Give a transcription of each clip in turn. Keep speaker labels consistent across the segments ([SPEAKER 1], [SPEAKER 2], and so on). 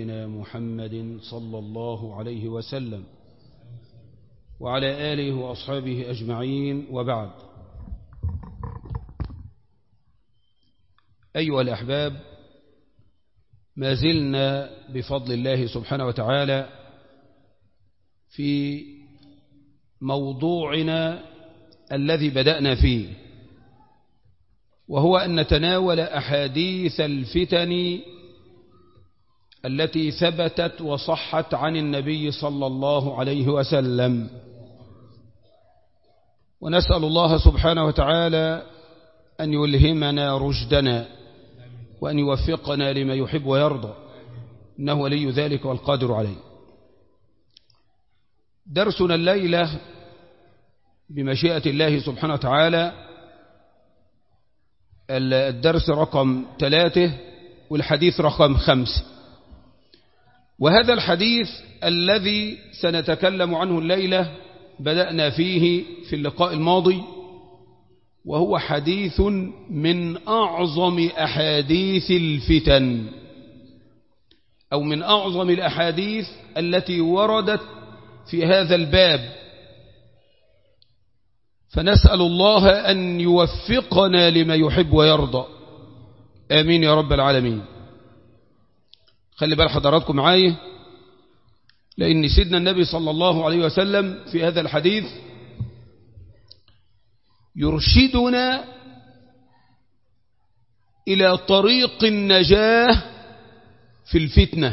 [SPEAKER 1] نبينا محمد صلى الله عليه وسلم وعلى آله وأصحابه أجمعين وبعد أيها الأحباب ما زلنا بفضل الله سبحانه وتعالى في موضوعنا الذي بدأنا فيه وهو أن نتناول أحاديث الفتن التي ثبتت وصحت عن النبي صلى الله عليه وسلم ونسأل الله سبحانه وتعالى أن يلهمنا رشدنا وأن يوفقنا لما يحب ويرضى إنه ولي ذلك والقادر عليه درسنا الليلة بمشيئة الله سبحانه وتعالى الدرس رقم ثلاثة والحديث رقم خمسة وهذا الحديث الذي سنتكلم عنه الليلة بدأنا فيه في اللقاء الماضي وهو حديث من أعظم أحاديث الفتن أو من أعظم الأحاديث التي وردت في هذا الباب فنسأل الله أن يوفقنا لما يحب ويرضى آمين يا رب العالمين خلي بال حضراتكم معايا لأن سيدنا النبي صلى الله عليه وسلم في هذا الحديث يرشدنا إلى طريق النجاة في الفتنة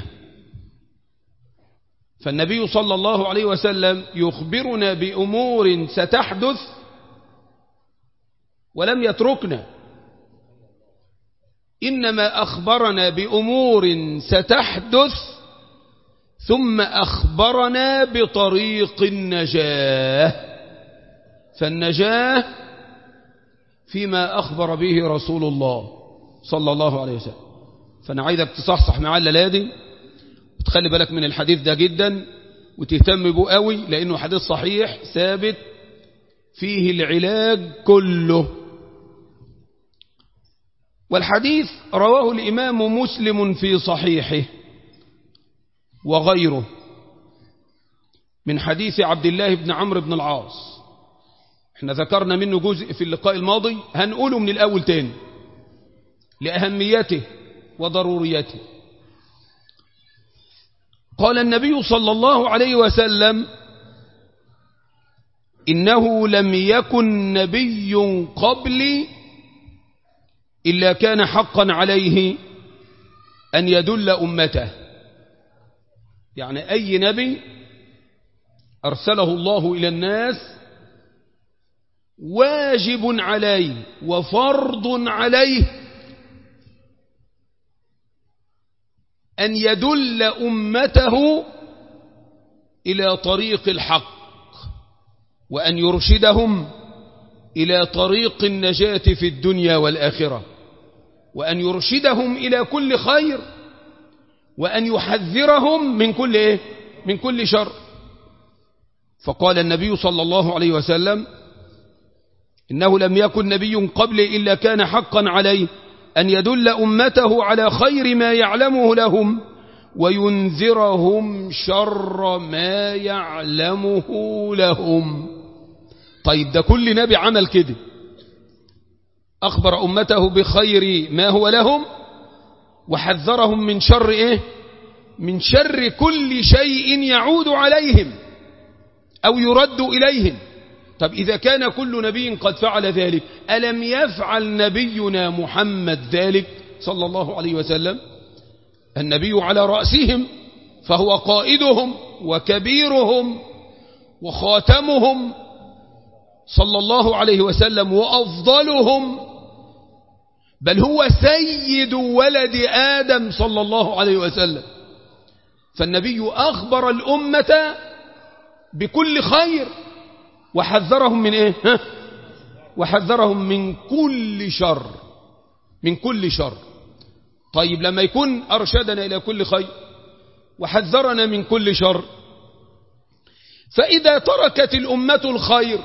[SPEAKER 1] فالنبي صلى الله عليه وسلم يخبرنا بأمور ستحدث ولم يتركنا إنما أخبرنا بأمور ستحدث ثم أخبرنا بطريق النجاة فالنجاة فيما أخبر به رسول الله صلى الله عليه وسلم فأنا عايزك تصحصح معاه الليلة دي وتخلي بالك من الحديث ده جدا وتهتم به قوي لأنه حديث صحيح ثابت فيه العلاج كله والحديث رواه الإمام مسلم في صحيحه وغيره من حديث عبد الله بن عمرو بن العاص احنا ذكرنا منه جزء في اللقاء الماضي هنقوله من الأول تاني لأهميته وضروريته قال النبي صلى الله عليه وسلم إنه لم يكن نبي قبلي إلا كان حقا عليه أن يدل أمته يعني أي نبي أرسله الله إلى الناس واجب عليه وفرض عليه أن يدل أمته إلى طريق الحق وأن يرشدهم إلى طريق النجاة في الدنيا والآخرة وأن يرشدهم إلى كل خير وأن يحذرهم من كل إيه؟ من كل شر فقال النبي صلى الله عليه وسلم إنه لم يكن نبي قبل إلا كان حقا عليه أن يدل أمته على خير ما يعلمه لهم وينذرهم شر ما يعلمه لهم طيب ده كل نبي عمل كده أخبر أمته بخير ما هو لهم وحذرهم من شر إيه من شر كل شيء يعود عليهم أو يرد إليهم طب إذا كان كل نبي قد فعل ذلك ألم يفعل نبينا محمد ذلك صلى الله عليه وسلم النبي على رأسهم فهو قائدهم وكبيرهم وخاتمهم صلى الله عليه وسلم وأفضلهم بل هو سيد ولد آدم صلى الله عليه وسلم فالنبي أخبر الأمة بكل خير وحذرهم من إيه ها؟ وحذرهم من كل شر من كل شر طيب لما يكون أرشدنا إلى كل خير وحذرنا من كل شر فإذا تركت الأمة الخير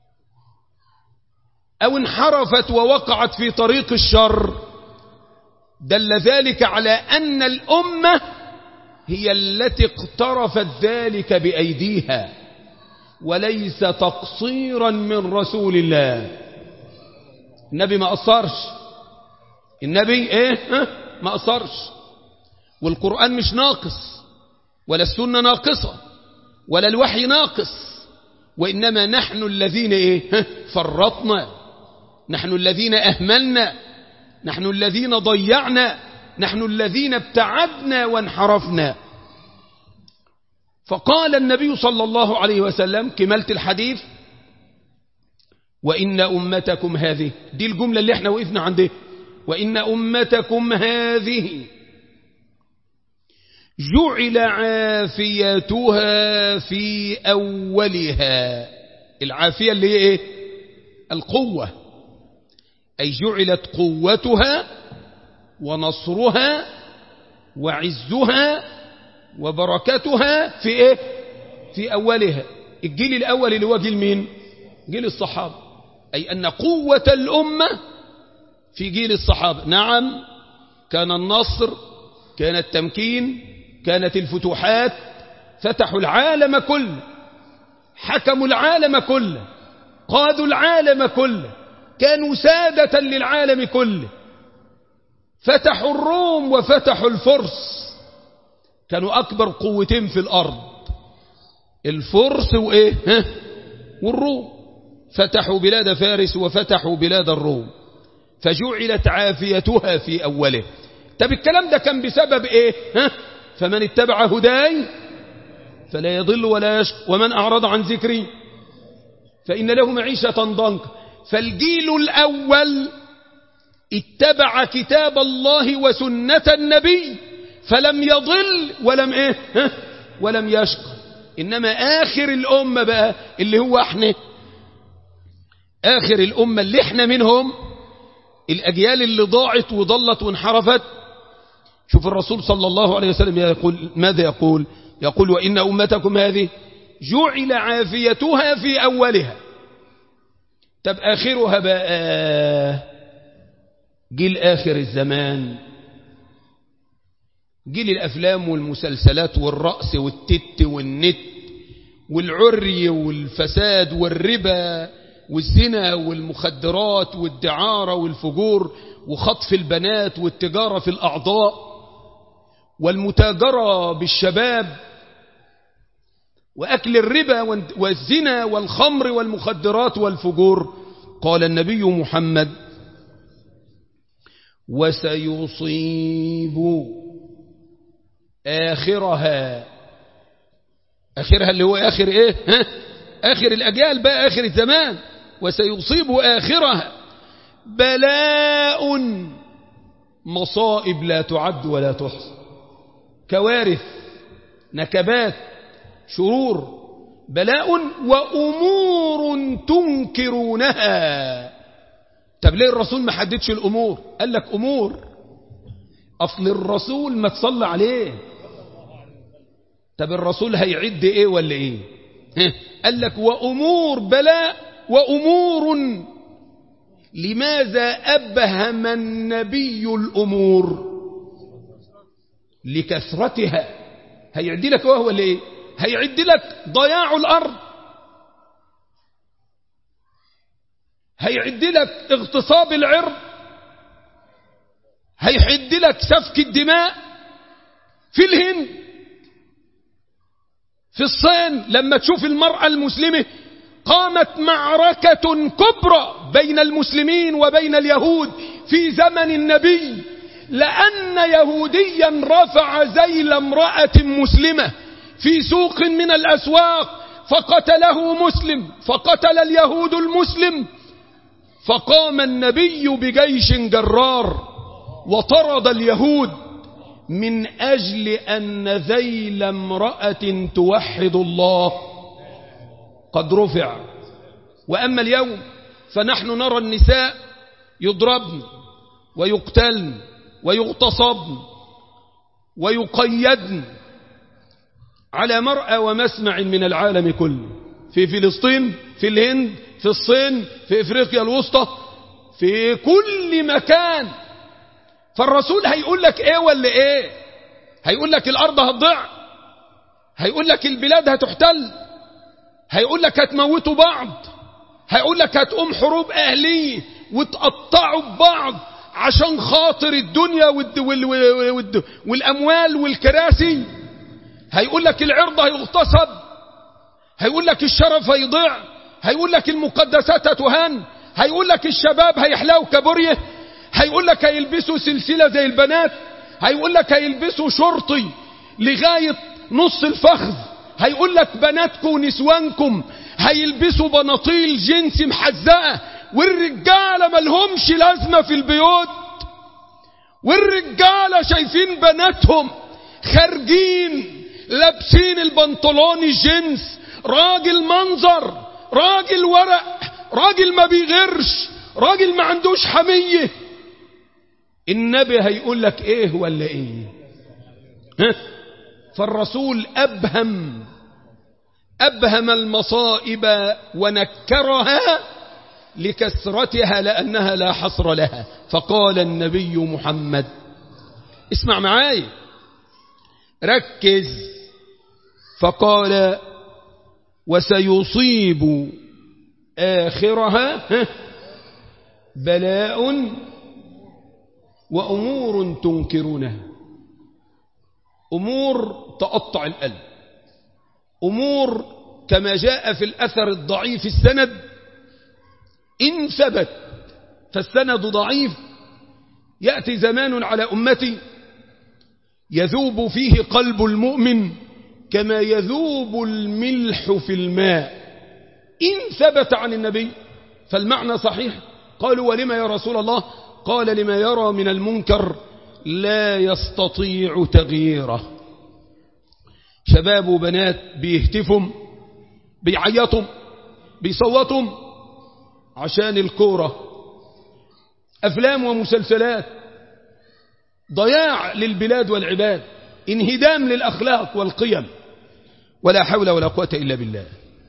[SPEAKER 1] أو انحرفت ووقعت في طريق الشر دل ذلك على أن الأمة هي التي اقترفت ذلك بأيديها وليس تقصيرا من رسول الله النبي ما قصرش النبي ايه ها؟ ما قصرش والقرآن مش ناقص ولا السنة ناقصة ولا الوحي ناقص وإنما نحن الذين ايه ها؟ فرطنا نحن الذين أهملنا نحن الذين ضيعنا نحن الذين ابتعدنا وانحرفنا فقال النبي صلى الله عليه وسلم كملت الحديث وإن أمتكم هذه دي الجملة اللي احنا وقفنا عندها وإن أمتكم هذه جعل عافيتها في أولها العافية اللي هي ايه القوة أي جعلت قوتها ونصرها وعزها وبركتها في ايه في أولها الجيل الأول اللي هو جيل مين جيل الصحابة أي أن قوة الأمة في جيل الصحابة نعم كان النصر كان التمكين كانت الفتوحات فتحوا العالم كله حكموا العالم كله قادوا العالم كله كانوا سادة للعالم كله فتحوا الروم وفتحوا الفرس كانوا أكبر قوتين في الأرض الفرس وإيه ها؟ والروم فتحوا بلاد فارس وفتحوا بلاد الروم فجعلت عافيتها في أوله طب الكلام ده كان بسبب إيه ها؟ فمن اتبع هداي فلا يضل ولا يشق ومن أعرض عن ذكري فإن له معيشة ضنكا فالجيل الأول اتبع كتاب الله وسنة النبي فلم يضل ولم ايه ها؟ ولم يشقى انما اخر الامة بقى اللي هو احنا اخر الامة اللي احنا منهم الاجيال اللي ضاعت وضلت وانحرفت شوف الرسول صلى الله عليه وسلم يقول ماذا يقول يقول وان امتكم هذه جعل عافيتها في اولها طب اخرها بقى جيل آخر الزمان جيل الأفلام والمسلسلات والرأس والتت والنت والعري والفساد والربا والزنا والمخدرات والدعارة والفجور وخطف البنات والتجارة في الأعضاء والمتاجرة بالشباب وأكل الربا والزنا والخمر والمخدرات والفجور قال النبي محمد وسيصيب آخرها آخرها اللي هو آخر إيه ها؟ آخر الأجيال بقى آخر الزمان وسيصيب آخرها بلاء مصائب لا تعد ولا تحصى كوارث نكبات شرور بلاء وأمور تنكرونها طب ليه الرسول ما حددش الأمور قال لك أمور أصل الرسول ما تصلى عليه طب الرسول هيعد إيه ولا إيه قال لك وأمور بلاء وأمور لماذا أبهم النبي الأمور لكثرتها هيعد لك وهو ولا إيه هيعد لك ضياع الأرض هيعد لك اغتصاب العرض هيحد لك سفك الدماء في الهند في الصين لما تشوف المرأة المسلمة قامت معركة كبرى بين المسلمين وبين اليهود في زمن النبي لأن يهوديا رفع زيل امرأة مسلمة في سوق من الأسواق فقتله مسلم فقتل اليهود المسلم فقام النبي بجيش جرار وطرد اليهود من أجل أن ذيل امرأة توحد الله قد رفع وأما اليوم فنحن نرى النساء يضربن ويقتلن ويغتصبن ويقيدن على مرأى ومسمع من العالم كله في فلسطين في الهند في الصين في افريقيا الوسطى في كل مكان فالرسول هيقول لك ايه ولا ايه هيقول لك الارض هتضيع هيقول لك البلاد هتحتل هيقول لك هتموتوا بعض هيقول لك هتقوم حروب اهليه وتقطعوا ببعض عشان خاطر الدنيا والد وال وال وال والاموال والكراسي هيقول لك العرض هيغتصب هيقول لك الشرف هيضيع هيقول لك المقدسات هتهان هيقول لك الشباب هيحلقوا كابوريه هيقول لك هيلبسوا سلسلة زي البنات هيقول لك هيلبسوا شرطي لغاية نص الفخذ هيقول لك بناتكم ونسوانكم هيلبسوا بناطيل جنس محزقة والرجالة ملهمش لازمة في البيوت والرجالة شايفين بناتهم خارجين لابسين البنطلون الجنس راجل منظر راجل ورق راجل ما بيغيرش راجل ما عندوش حمية النبي هيقول لك ايه ولا ايه ها؟ فالرسول ابهم ابهم المصائب ونكرها لكثرتها لانها لا حصر لها فقال النبي محمد اسمع معاي ركز فقال وسيصيب آخرها بلاء وأمور تنكرونها أمور تقطع القلب أمور كما جاء في الأثر الضعيف السند إن ثبت فالسند ضعيف يأتي زمان على أمتي يذوب فيه قلب المؤمن كما يذوب الملح في الماء إن ثبت عن النبي فالمعنى صحيح قالوا ولما يا رسول الله قال لما يرى من المنكر لا يستطيع تغييره شباب وبنات بيهتفوا بيعيطوا بيصوتوا عشان الكورة أفلام ومسلسلات ضياع للبلاد والعباد انهدام للأخلاق والقيم ولا حول ولا قوة إلا بالله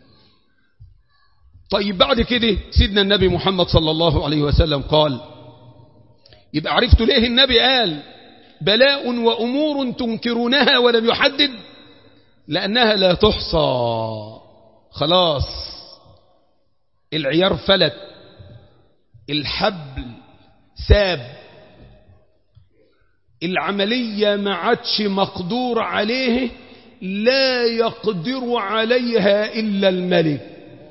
[SPEAKER 1] طيب بعد كده سيدنا النبي محمد صلى الله عليه وسلم قال يبقى عرفت ليه النبي قال بلاء وأمور تنكرونها ولم يحدد لأنها لا تحصى خلاص العيار فلت الحبل ساب العملية ما عادش مقدور عليه لا يقدر عليها إلا الملك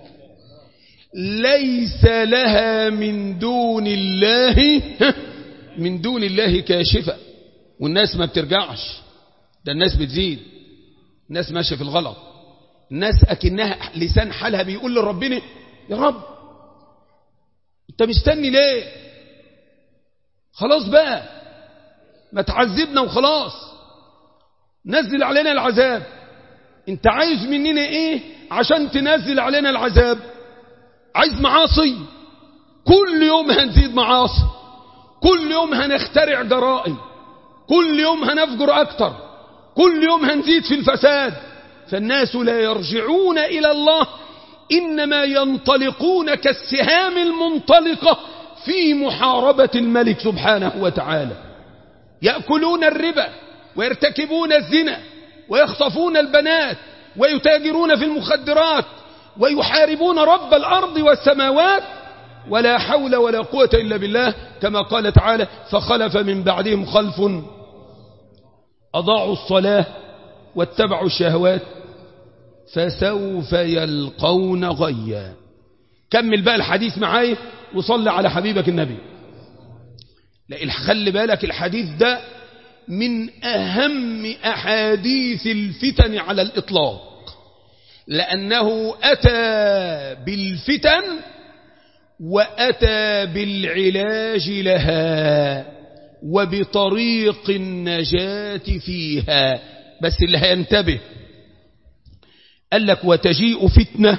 [SPEAKER 1] ليس لها من دون الله من دون الله كاشفة والناس ما بترجعش ده الناس بتزيد الناس ماشية في الغلط الناس أكنها لسان حالها بيقول لربنا يا رب انت مستني ليه خلاص بقى ما تعذبنا وخلاص نزل علينا العذاب انت عايز مننا ايه عشان تنزل علينا العذاب عايز معاصي كل يوم هنزيد معاصي كل يوم هنخترع جرائم كل يوم هنفجر أكتر كل يوم هنزيد في الفساد فالناس لا يرجعون إلى الله إنما ينطلقون كالسهام المنطلقة في محاربة الملك سبحانه وتعالى يأكلون الربا ويرتكبون الزنا ويخطفون البنات ويتاجرون في المخدرات ويحاربون رب الأرض والسماوات ولا حول ولا قوة إلا بالله كما قال تعالى فخلف من بعدهم خلف أضاعوا الصلاة واتبعوا الشهوات فسوف يلقون غيا كمل بقى الحديث معايا وصل على حبيبك النبي لا خلي بالك الحديث ده من أهم أحاديث الفتن على الإطلاق لأنه أتى بالفتن وأتى بالعلاج لها وبطريق النجاة فيها بس اللي هينتبه قال لك وتجيء فتنة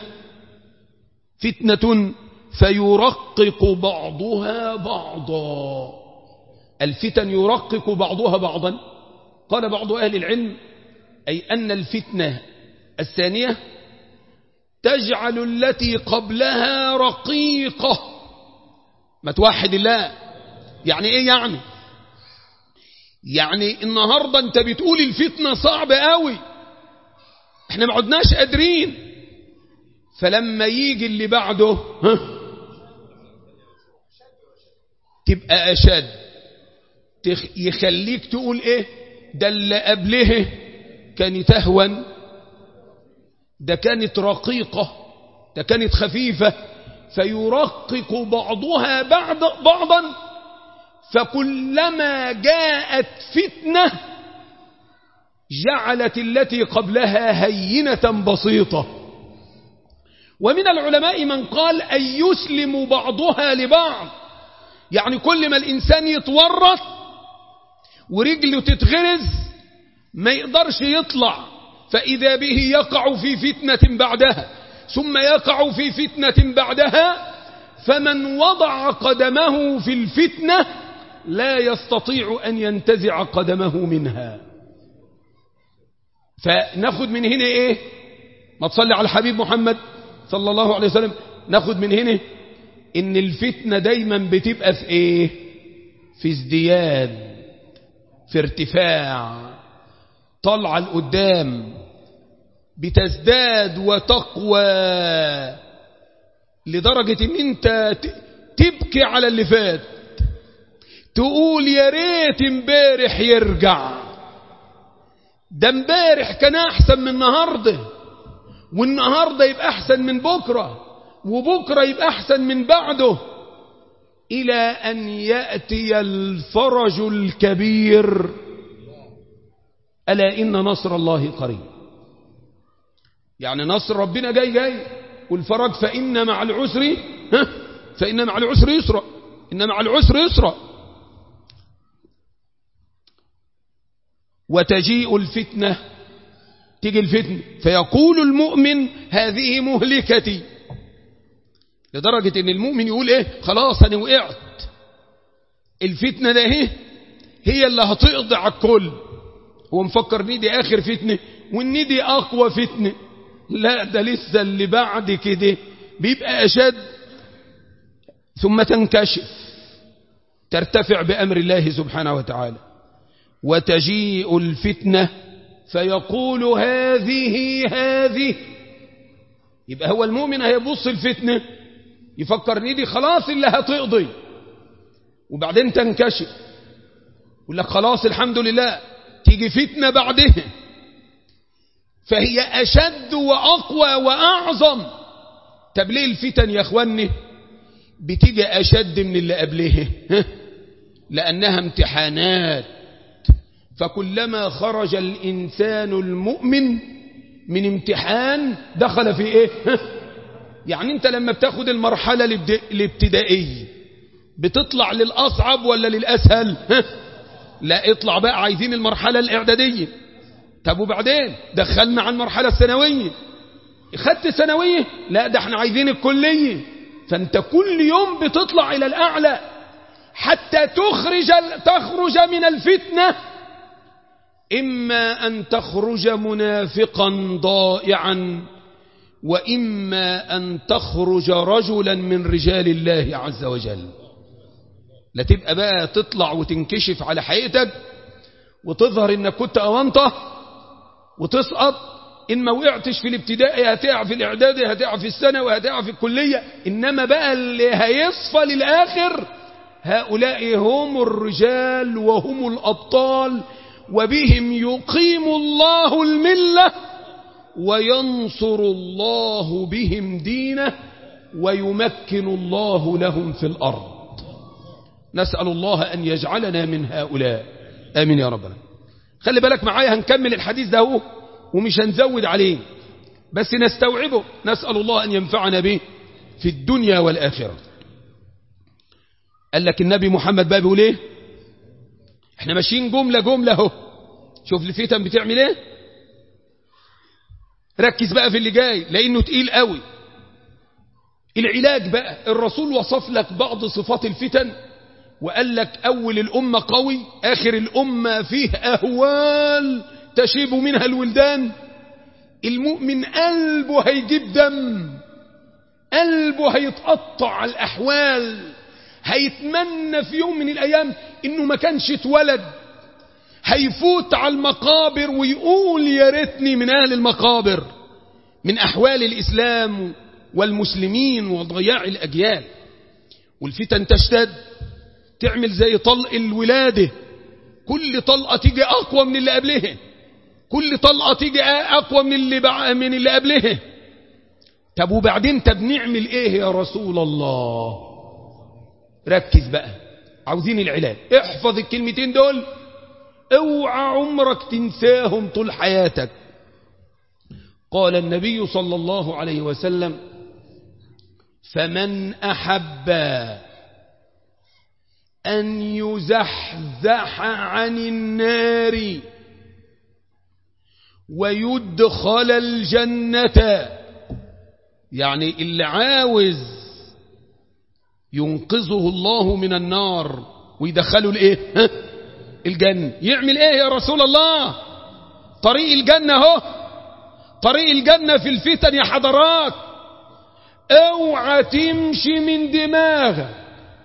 [SPEAKER 1] فتنة فيرقق بعضها بعضا الفتن يرقق بعضها بعضا قال بعض أهل العلم أي أن الفتنة الثانية تجعل التي قبلها رقيقة ما توحد الله يعني ايه يعني يعني النهاردة انت بتقول الفتنة صعبة قوي احنا ما عدناش قادرين فلما يجي اللي بعده ها تبقى أشد يخليك تقول ايه ده اللي قبله كانت أهون ده كانت رقيقة ده كانت خفيفة فيرقق بعضها بعض بعضا فكلما جاءت فتنة جعلت التي قبلها هينة بسيطة ومن العلماء من قال أن يسلم بعضها لبعض يعني كل ما الإنسان يتورط ورجله تتغرز ما يقدرش يطلع فإذا به يقع في فتنة بعدها ثم يقع في فتنة بعدها فمن وضع قدمه في الفتنة لا يستطيع أن ينتزع قدمه منها فناخد من هنا إيه ما تصلي على الحبيب محمد صلى الله عليه وسلم ناخد من هنا إن الفتنة دايما بتبقى في إيه في ازدياد في ارتفاع طلع القدام بتزداد وتقوى لدرجة ان انت تبكي على اللي فات تقول يا ريت امبارح يرجع ده امبارح كان احسن من النهارده والنهارده يبقى احسن من بكره وبكره يبقى احسن من بعده الى ان ياتي الفرج الكبير الا ان نصر الله قريب يعني نصر ربنا جاي جاي والفرج فإن مع العسر ها فإن مع العسر يسرا إن مع العسر يسرا وتجيء الفتنة تيجي الفتنة فيقول المؤمن هذه مهلكتي لدرجة ان المؤمن يقول ايه خلاص انا وقعت الفتنة ده ايه هي اللي هتقضي على الكل هو مفكر ان دي اخر فتنة وان دي اقوى فتنة لا ده لسه اللي بعد كده بيبقى أشد ثم تنكشف ترتفع بأمر الله سبحانه وتعالى وتجيء الفتنة فيقول هذه هذه يبقى هو المؤمن هيبص الفتنة يفكر ان دي خلاص اللي هتقضي وبعدين تنكشف يقول لك خلاص الحمد لله تيجي فتنة بعدها فهي أشد وأقوى وأعظم طب ليه الفتن يا أخواني بتيجي أشد من اللي قبلها لأنها امتحانات فكلما خرج الإنسان المؤمن من امتحان دخل في إيه يعني أنت لما بتاخد المرحلة الابتدائية بتطلع للأصعب ولا للأسهل لا اطلع بقى عايزين المرحلة الإعدادية طب وبعدين دخلنا على المرحلة الثانوية خدت ثانوية لا ده احنا عايزين الكلية فانت كل يوم بتطلع الى الاعلى حتى تخرج تخرج من الفتنة اما ان تخرج منافقا ضائعا واما ان تخرج رجلا من رجال الله عز وجل لا تبقى بقى تطلع وتنكشف على حقيقتك وتظهر انك كنت اوانطه وتسقط إن ما وقعتش في الابتدائي هتقع في الإعدادي هتقع في الثانوي هتقع في الكلية إنما بقى اللي هيصفى للآخر هؤلاء هم الرجال وهم الأبطال وبهم يقيم الله الملة وينصر الله بهم دينه ويمكن الله لهم في الأرض نسأل الله أن يجعلنا من هؤلاء آمين يا ربنا خلي بالك معايا هنكمل الحديث ده هو ومش هنزود عليه بس نستوعبه نسأل الله أن ينفعنا به في الدنيا والآخرة قال لك النبي محمد بقى بيقول ايه احنا ماشيين جملة جملة اهو شوف الفتن بتعمل ايه ركز بقى في اللي جاي لانه تقيل قوي العلاج بقى الرسول وصف لك بعض صفات الفتن وقال لك أول الأمة قوي آخر الأمة فيه أهوال تشيب منها الولدان المؤمن قلبه هيجيب دم قلبه هيتقطع الأحوال هيتمنى في يوم من الأيام إنه ما كانش اتولد هيفوت على المقابر ويقول يا ريتني من أهل المقابر من أحوال الإسلام والمسلمين وضياع الأجيال والفتن تشتد تعمل زي طلق الولادة كل طلقة تيجي أقوى من اللي قبلها كل طلقة تيجي أقوى من اللي, بع... من اللي قبلها طب وبعدين طب نعمل إيه يا رسول الله ركز بقى عاوزين العلاج احفظ الكلمتين دول اوعى عمرك تنساهم طول حياتك قال النبي صلى الله عليه وسلم فمن أحب أن يزحزح عن النار ويدخل الجنة يعني اللي عاوز ينقذه الله من النار ويدخله الايه الجنة يعمل ايه يا رسول الله طريق الجنة اهو طريق الجنة في الفتن يا حضرات اوعى تمشي من دماغك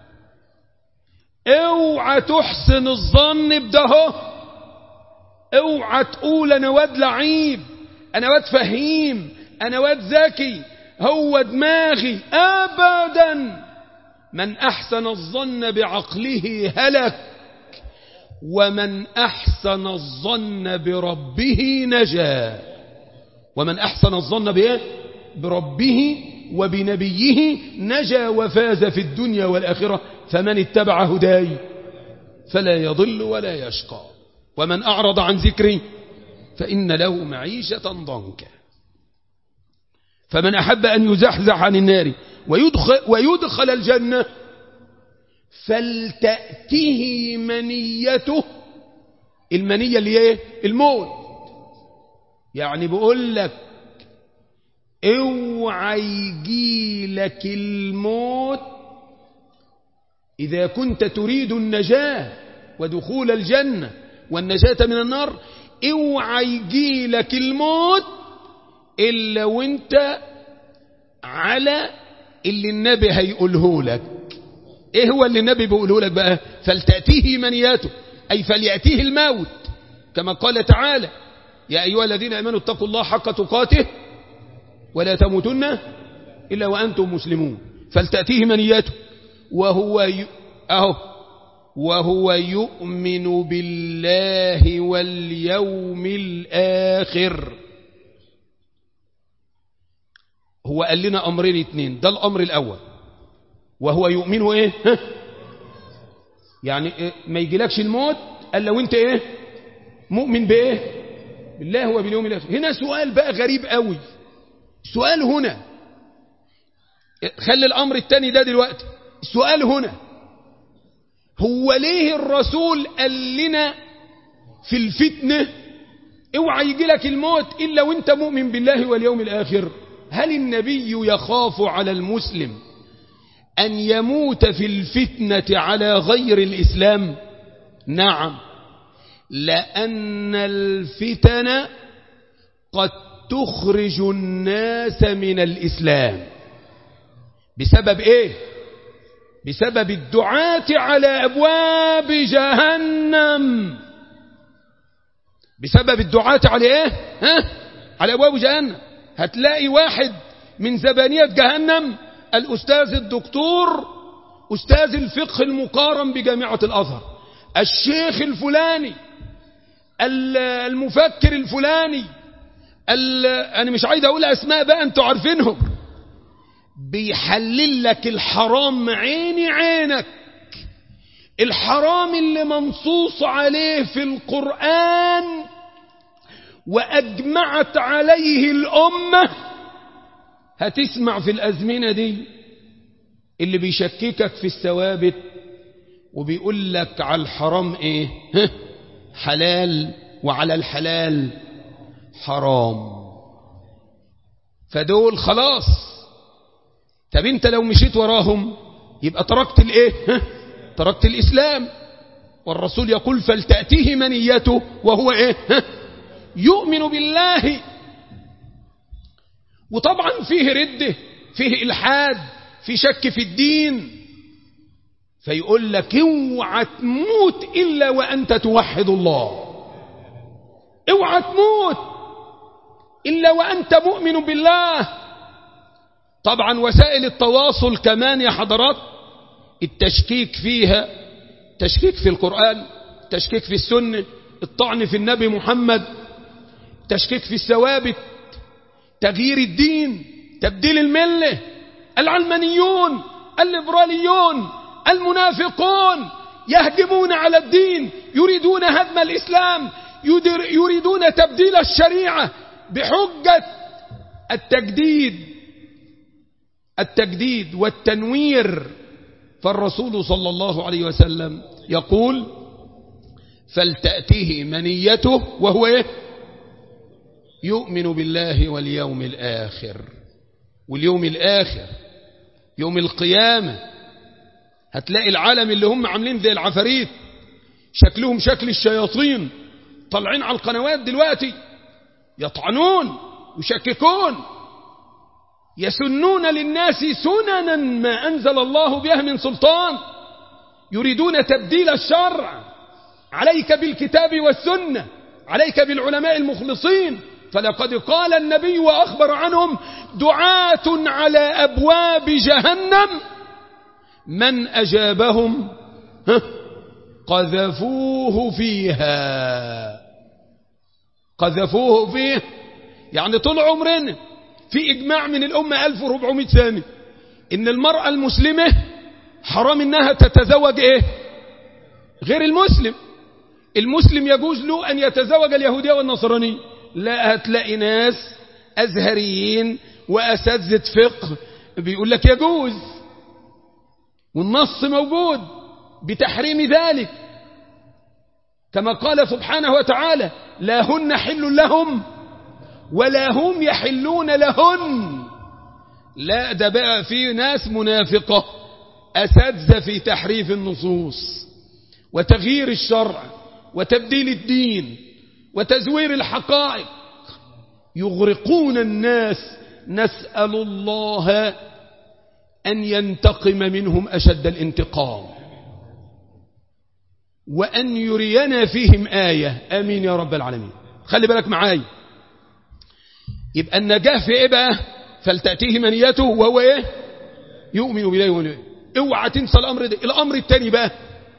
[SPEAKER 1] اوعى تحسن الظن بده اوعى تقول انا واد لعيب انا واد فهيم انا واد ذكي هو دماغي ابدا من احسن الظن بعقله هلك ومن احسن الظن بربه نجا ومن احسن الظن بايه بربه وبنبيه نجا وفاز في الدنيا والآخرة فمن اتبع هداي فلا يضل ولا يشقى ومن أعرض عن ذكري فإن له معيشة ضنكا فمن أحب أن يزحزح عن النار ويدخل, ويدخل الجنة فلتأته منيته المنية اللي ايه الموت يعني بقول لك اوعى يجيلك الموت إذا كنت تريد النجاة ودخول الجنة والنجاة من النار اوعى يجيلك الموت إلا وانت على اللي النبي هيقوله لك ايه هو اللي النبي بيقوله لك بقى فلتأتيه منياته أي فليأتيه الموت كما قال تعالى يا أيها الذين أمنوا اتقوا الله حق تقاته ولا تموتن إلا وأنتم مسلمون فلتأتيه منياته وهو ي... أهو وهو يؤمن بالله واليوم الآخر هو قال لنا أمرين اتنين ده الأمر الأول وهو يؤمن إيه ها؟ يعني إيه؟ ما يجيلكش الموت قال لو انت ايه مؤمن بايه بالله وباليوم الاخر هنا سؤال بقى غريب قوي سؤال هنا خلي الأمر التاني ده دلوقتي السؤال هنا هو ليه الرسول قال لنا في الفتنة اوعى يجي لك الموت إلا وانت مؤمن بالله واليوم الآخر هل النبي يخاف على المسلم أن يموت في الفتنة على غير الإسلام نعم لأن الفتن قد تخرج الناس من الإسلام بسبب إيه بسبب الدعاة على أبواب جهنم بسبب الدعاة على إيه ها؟ على أبواب جهنم هتلاقي واحد من زبانية جهنم الأستاذ الدكتور أستاذ الفقه المقارن بجامعة الأزهر الشيخ الفلاني المفكر الفلاني أنا مش عايز أقول أسماء بقى أنتوا عارفينهم بيحلل لك الحرام عيني عينك الحرام اللي منصوص عليه في القرآن وأجمعت عليه الأمة هتسمع في الأزمنة دي اللي بيشككك في الثوابت وبيقول لك على الحرام ايه حلال وعلى الحلال حرام فدول خلاص طب انت لو مشيت وراهم يبقى تركت الايه تركت الاسلام والرسول يقول فلتأتيه منيته وهو ايه يؤمن بالله وطبعا فيه رده فيه الحاد في شك في الدين فيقول لك اوعى تموت الا وانت توحد الله اوعى تموت إلا وأنت مؤمن بالله طبعا وسائل التواصل كمان يا حضرات التشكيك فيها تشكيك في القرآن تشكيك في السنة الطعن في النبي محمد تشكيك في الثوابت تغيير الدين تبديل الملة العلمانيون الليبراليون المنافقون يهجمون على الدين يريدون هدم الإسلام يريدون تبديل الشريعة بحجة التجديد التجديد والتنوير فالرسول صلى الله عليه وسلم يقول فلتأتيه منيته وهو إيه؟ يؤمن بالله واليوم الآخر واليوم الآخر يوم القيامة هتلاقي العالم اللي هم عاملين زي العفاريت شكلهم شكل الشياطين طالعين على القنوات دلوقتي يطعنون يشككون يسنون للناس سننا ما أنزل الله بها من سلطان يريدون تبديل الشرع عليك بالكتاب والسنة عليك بالعلماء المخلصين فلقد قال النبي وأخبر عنهم دعاة على أبواب جهنم من أجابهم قذفوه فيها قذفوه فيه يعني طول عمرنا في إجماع من الأمة 1400 سنة إن المرأة المسلمة حرام إنها تتزوج إيه غير المسلم المسلم يجوز له أن يتزوج اليهودية والنصرانية لا هتلاقي ناس أزهريين وأساتذة فقه بيقول لك يجوز والنص موجود بتحريم ذلك كما قال سبحانه وتعالى لا هن حل لهم ولا هم يحلون لهن لا ده بقى في ناس منافقة أساتذة في تحريف النصوص وتغيير الشرع وتبديل الدين وتزوير الحقائق يغرقون الناس نسأل الله أن ينتقم منهم أشد الانتقام وأن يرينا فيهم آية آمين يا رب العالمين خلي بالك معاي يبقى النجاة في إيه بقى فلتأتيه منيته وهو إيه يؤمن بالله ومن اوعى تنسى الأمر ده الأمر الثاني بقى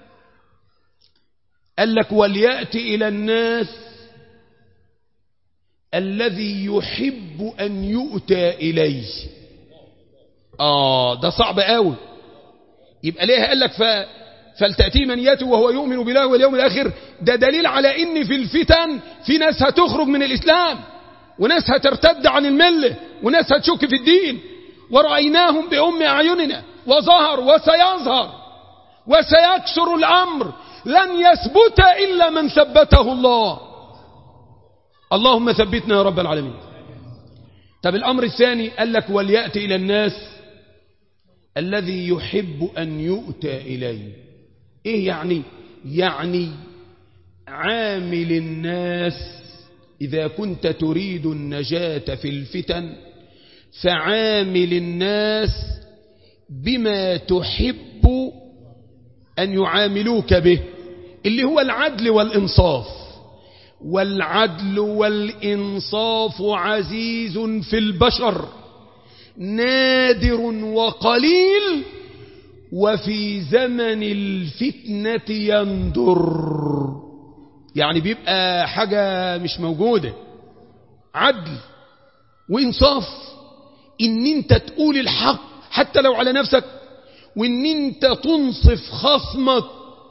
[SPEAKER 1] قال لك وليأتي إلى الناس الذي يحب أن يؤتى إليه آه ده صعب قوي يبقى ليه قال لك ف... فلتأتي منيته وهو يؤمن بالله واليوم الآخر ده دليل على إن في الفتن في ناس هتخرج من الإسلام وناس هترتد عن الملة وناس هتشك في الدين ورأيناهم بأم أعيننا وظهر وسيظهر وسيكسر الأمر لن يثبت إلا من ثبته الله اللهم ثبتنا يا رب العالمين طب الأمر الثاني قال لك وليأتي إلى الناس الذي يحب أن يؤتى إليه إيه يعني يعني عامل الناس إذا كنت تريد النجاة في الفتن فعامل الناس بما تحب أن يعاملوك به اللي هو العدل والإنصاف والعدل والإنصاف عزيز في البشر نادر وقليل وفي زمن الفتنة يندر يعني بيبقى حاجة مش موجودة عدل وإنصاف إن أنت تقول الحق حتى لو على نفسك وإن أنت تنصف خصمك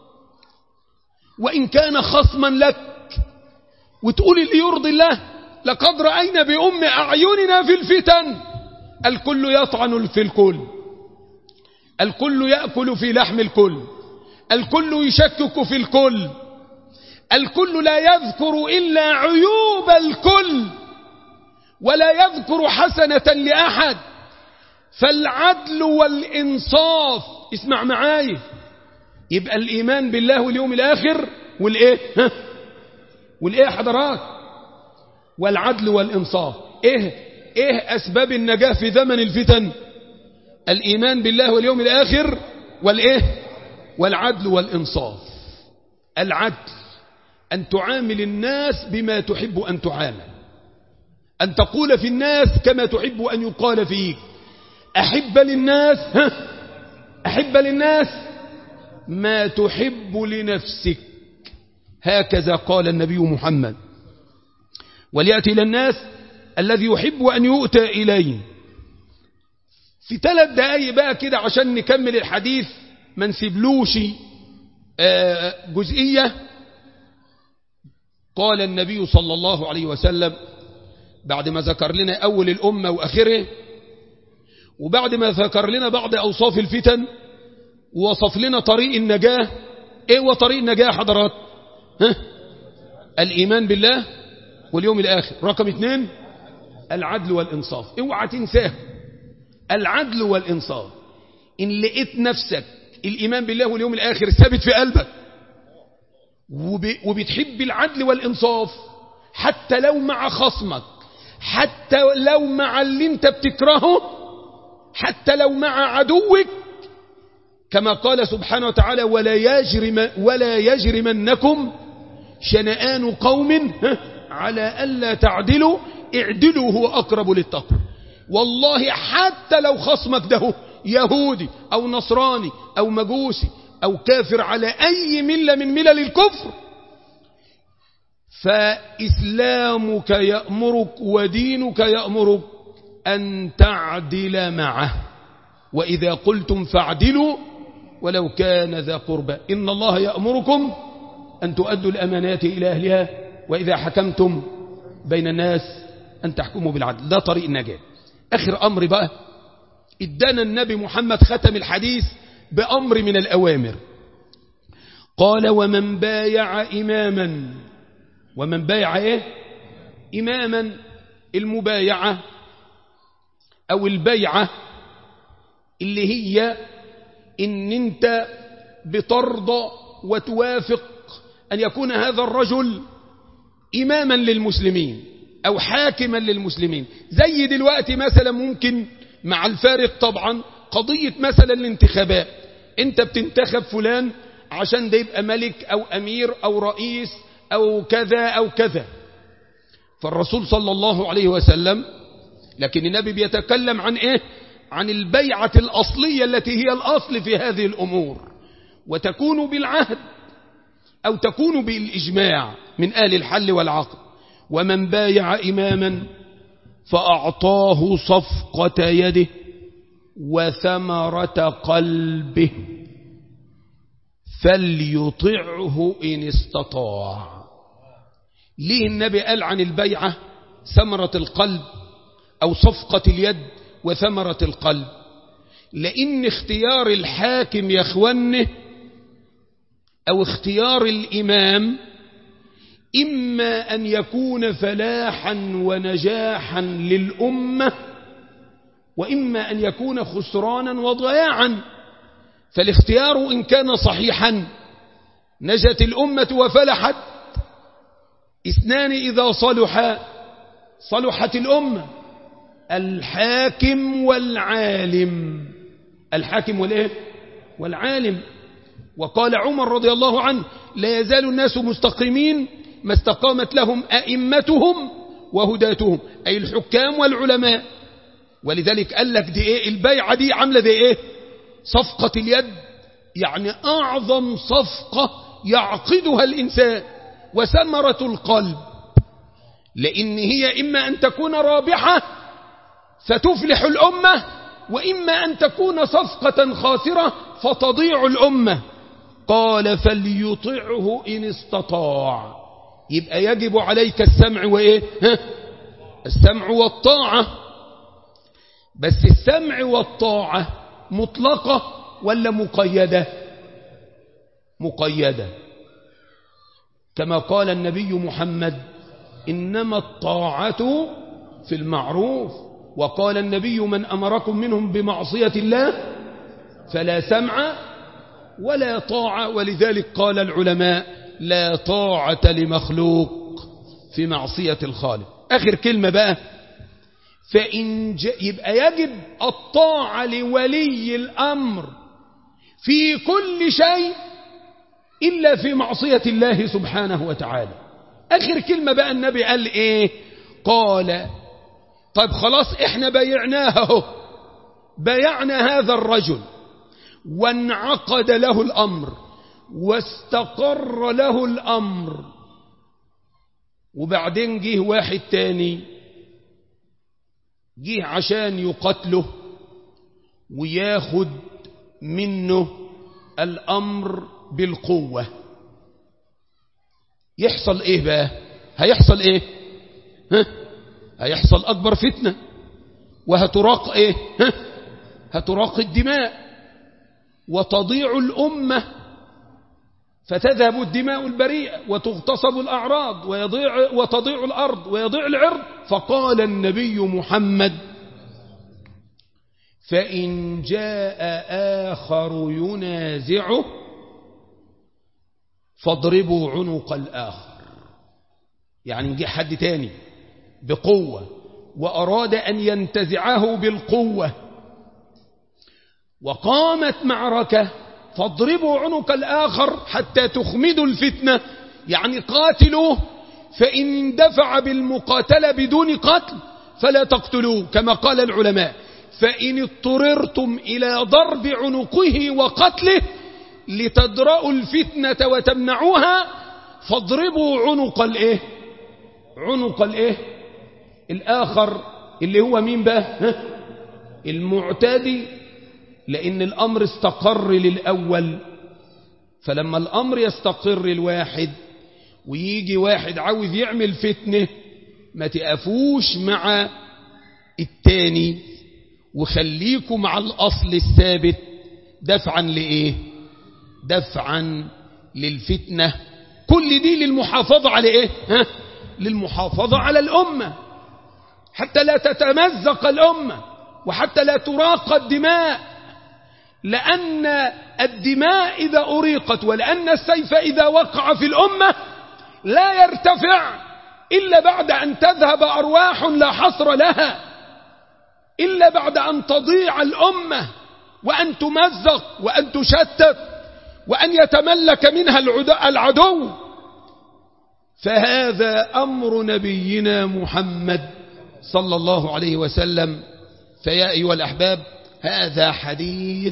[SPEAKER 1] وإن كان خصما لك وتقول اللي يرضي الله لقد رأينا بأم أعيننا في الفتن الكل يطعن في الكل الكل يأكل في لحم الكل الكل يشكك في الكل الكل لا يذكر إلا عيوب الكل ولا يذكر حسنة لأحد فالعدل والإنصاف اسمع معاي يبقى الإيمان بالله واليوم الآخر والإيه ها والإيه حضرات والعدل والإنصاف إيه إيه أسباب النجاة في زمن الفتن الإيمان بالله واليوم الآخر والإيه والعدل والإنصاف العدل أن تعامل الناس بما تحب أن تعامل أن تقول في الناس كما تحب أن يقال فيك أحب للناس أحب للناس ما تحب لنفسك هكذا قال النبي محمد وليأتي إلى الناس الذي يحب أن يؤتى إليه في ثلاث دقايق بقى كده عشان نكمل الحديث ما نسيبلوش جزئية قال النبي صلى الله عليه وسلم بعد ما ذكر لنا أول الأمة وآخره وبعد ما ذكر لنا بعض أوصاف الفتن ووصف لنا طريق النجاة ايه هو طريق النجاة حضرات ها؟ الإيمان بالله واليوم الآخر رقم اثنين العدل والإنصاف اوعى تنساه العدل والإنصاف إن لقيت نفسك الإيمان بالله واليوم الآخر ثابت في قلبك وبتحب العدل والإنصاف حتى لو مع خصمك حتى لو مع اللي انت بتكرهه حتى لو مع عدوك كما قال سبحانه وتعالى ولا يجرم ولا يجرمنكم شنآن قوم على ألا تعدلوا اعدلوا هو أقرب للتقوى والله حتى لو خصمك ده يهودي أو نصراني أو مجوسي أو كافر على أي ملة من ملل الكفر فإسلامك يأمرك ودينك يأمرك أن تعدل معه وإذا قلتم فاعدلوا ولو كان ذا قربى إن الله يأمركم أن تؤدوا الأمانات إلى أهلها وإذا حكمتم بين الناس أن تحكموا بالعدل ده طريق النجاة آخر أمر بقى ادانا النبي محمد ختم الحديث بأمر من الأوامر قال ومن بايع إماما ومن بايع إيه إماما المبايعة أو البيعة اللي هي إن أنت بترضى وتوافق أن يكون هذا الرجل إماما للمسلمين أو حاكما للمسلمين زي دلوقتي مثلا ممكن مع الفارق طبعا قضية مثلا الانتخابات انت بتنتخب فلان عشان ده يبقى ملك أو أمير أو رئيس أو كذا أو كذا فالرسول صلى الله عليه وسلم لكن النبي بيتكلم عن إيه عن البيعة الأصلية التي هي الأصل في هذه الأمور وتكون بالعهد أو تكون بالإجماع من آل الحل والعقد ومن بايع إماما فأعطاه صفقة يده وثمرة قلبه فليطعه إن استطاع ليه النبي قال عن البيعة ثمرة القلب أو صفقة اليد وثمرة القلب لأن اختيار الحاكم يا اخوانه أو اختيار الإمام إما أن يكون فلاحا ونجاحا للأمة وإما أن يكون خسرانا وضياعا فالاختيار إن كان صحيحا نجت الأمة وفلحت اثنان إذا صلحا صلحت الأمة الحاكم والعالم الحاكم والإيه والعالم وقال عمر رضي الله عنه لا يزال الناس مستقيمين ما استقامت لهم أئمتهم وهداتهم أي الحكام والعلماء ولذلك قال لك دي إيه البيعة دي عاملة دي إيه صفقة اليد يعني أعظم صفقة يعقدها الإنسان وثمرة القلب لأن هي إما أن تكون رابحة فتفلح الأمة وإما أن تكون صفقة خاسرة فتضيع الأمة قال فليطعه إن استطاع يبقى يجب عليك السمع وإيه ها؟ السمع والطاعة بس السمع والطاعة مطلقة ولا مقيدة مقيدة كما قال النبي محمد إنما الطاعة في المعروف وقال النبي من أمركم منهم بمعصية الله فلا سمع ولا طاعة ولذلك قال العلماء لا طاعة لمخلوق في معصية الخالق آخر كلمة بقى فإن يبقى يجب الطاعة لولي الأمر في كل شيء إلا في معصية الله سبحانه وتعالى آخر كلمة بقى النبي قال إيه قال طيب خلاص إحنا بيعناه اهو بيعنا هذا الرجل وانعقد له الأمر واستقر له الأمر وبعدين جه واحد تاني جه عشان يقتله وياخد منه الأمر بالقوة يحصل ايه بقى هيحصل ايه ها؟ هيحصل اكبر فتنة وهتراق ايه ها؟ هتراق الدماء وتضيع الأمة فتذهب الدماء البريئة وتغتصب الأعراض ويضيع وتضيع الأرض ويضيع العرض فقال النبي محمد فإن جاء آخر ينازعه فاضربوا عنق الآخر يعني جه حد تاني بقوة وأراد أن ينتزعه بالقوة وقامت معركة فاضربوا عنق الآخر حتى تخمدوا الفتنة يعني قاتلوه فإن اندفع بالمقاتلة بدون قتل فلا تقتلوه كما قال العلماء فإن اضطررتم إلى ضرب عنقه وقتله لتدرأوا الفتنة وتمنعوها فاضربوا عنق الايه عنق الايه الآخر اللي هو مين بقى ها؟ المعتدي لأن الأمر استقر للأول فلما الأمر يستقر الواحد ويجي واحد عاوز يعمل فتنة ما تقفوش مع التاني وخليكوا مع الأصل الثابت دفعا لإيه دفعا للفتنة كل دي للمحافظة على إيه ها؟ للمحافظة على الأمة حتى لا تتمزق الأمة وحتى لا تراق الدماء لأن الدماء إذا أريقت ولأن السيف إذا وقع في الأمة لا يرتفع إلا بعد أن تذهب أرواح لا حصر لها إلا بعد أن تضيع الأمة وأن تمزق وأن تشتت وأن يتملك منها العدو فهذا أمر نبينا محمد صلى الله عليه وسلم فيا أيها الأحباب هذا حديث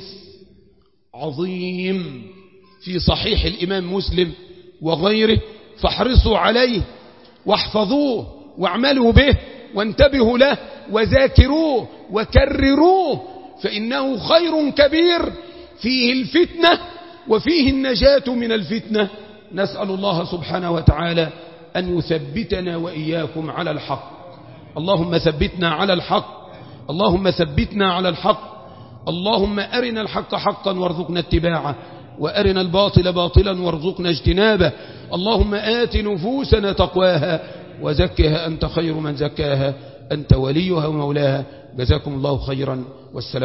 [SPEAKER 1] عظيم في صحيح الإمام مسلم وغيره فاحرصوا عليه واحفظوه واعملوا به وانتبهوا له وذاكروه وكرروه فإنه خير كبير فيه الفتنة وفيه النجاة من الفتنة نسأل الله سبحانه وتعالى أن يثبتنا وإياكم على الحق اللهم ثبتنا على الحق اللهم ثبتنا على الحق اللهم أرنا الحق حقا وارزقنا اتباعه وأرنا الباطل باطلا وارزقنا اجتنابه اللهم آت نفوسنا تقواها وزكها أنت خير من زكاها أنت وليها ومولاها جزاكم الله خيرا والسلام